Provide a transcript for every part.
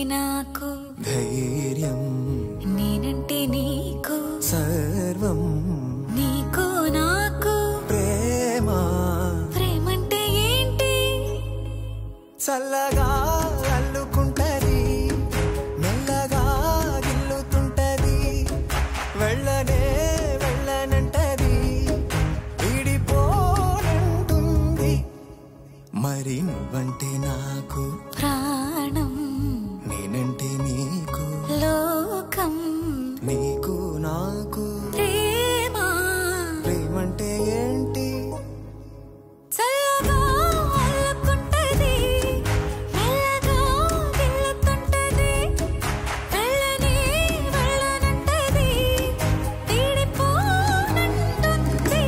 నాకు ధైర్యం నేనంటే నీకు సర్వం నీకు నాకు ప్రేమ ప్రేమంటే ఏంటి చల్లగా అల్లుకుంటది మెల్లగా గిల్లుతుంటది వెళ్ళనే వెళ్ళనంటది విడిపోనంటుంది మరి నువ్వంటే నాకు ప్రాణం నేనంటే నీకు లోకం నీకు నాకు ప్రేమ ప్రేమంటే ఏంటి చల్లగా అల్లుకుంటది మెల్లగా గిల్లుతుంటది వెళ్ళని వెళ్ళనంటది తీడిపోనంటుంది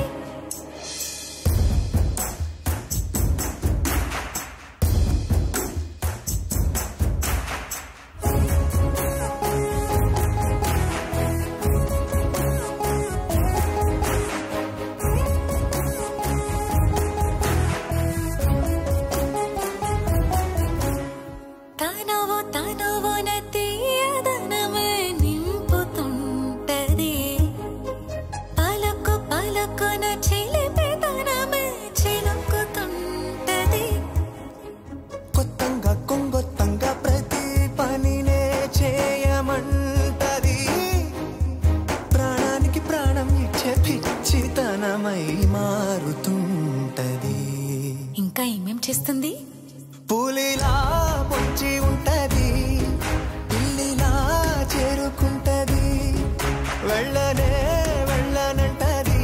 తనవు తనవున తీయదనమే నింపుతుంటది పలుకు పలుకున చిలిపిదనమే చిలుకుతుంటది కొత్తంగా కొంగొత్తంగా ప్రతి పనినే చేయమంటది ప్రాణానికి ప్రాణం ఇచ్చే పిచ్చితనమై మారుతుంటది ఇంకా ఏమేం చేస్తుంది పులిలా పొంచి ఉంటది పిల్లిలా చేరుకుంటది వెళ్ళనే వెళ్ళనంటది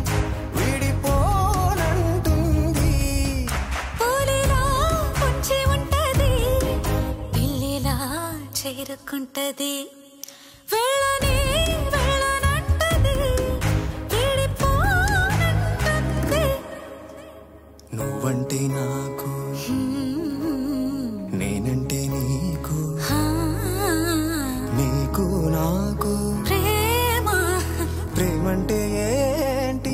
విడిపోనంటుంది పూలిలా పొంచి ఉంటది పిల్లిలా చేరుకుంటది వెళ్ళని వెళ్ళనంటది విడిపోనంటుంది నువ్వంటే నాకు నేనంటే నీకు ఆ, నీకు నాకు ప్రేమ ప్రేమంటే ఏంటి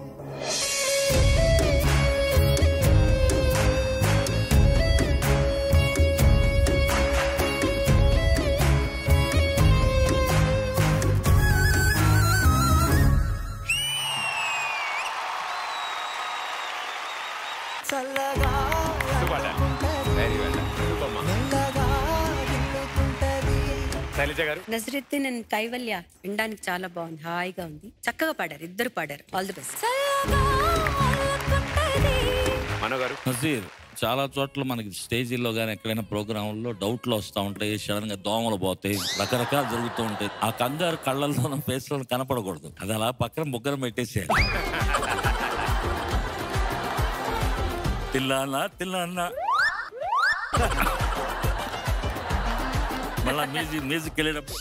చల్లగా అల్లుకుంటది, మెల్లగా గిల్లుతుంటది. శైలజ గారు నజరుద్దీన్ అండ్ కైవల్య వినడానికి చాలా బాగుంది హాయిగా ఉంది చక్కగా పాడారు ఇద్దరు పాడారు ఆల్ ది బెస్ట్ చల్లగా అల్లుకుంటది మనో గారు నజీర్ చాలా చోట్ల మనకి స్టేజీల్లో కానీ ఎక్కడైనా ప్రోగ్రాంలో డౌట్లు వస్తూ ఉంటాయి సడన్ గా దోమలు పోతాయి రకరకాలు జరుగుతూ ఉంటాయి ఆ కంగారు కళ్ళల్లో ఫేస్ లో కనపడకూడదు అది అలా పక్కన ముగ్గురం పెట్టేసేయాలి తిల్లానా తిల్లానా మళ్ళా మ్యూజిక్ మ్యూజిక్ వెళ్ళేటప్పుడు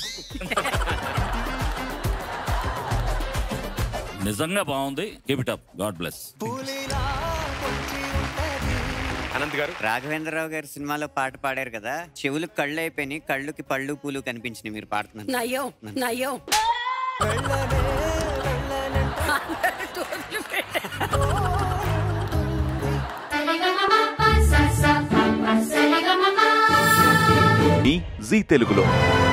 నిజంగా బాగుంది keep it up god bless పులిలా పొంచి ఉంటది అనంత్ గారు రాఘవేంద్రరావు గారి సినిమాలో పాట పాడారు కదా చెవులకు కళ్ళు అయిపోయినాయి కళ్ళుకి పళ్ళు పూలు కనిపించినాయి మీరు పాడుతున్నారు నయ్యం నయ్యం వెళ్ళనే వెళ్ళనంటది ఈ జీ తెలుగులో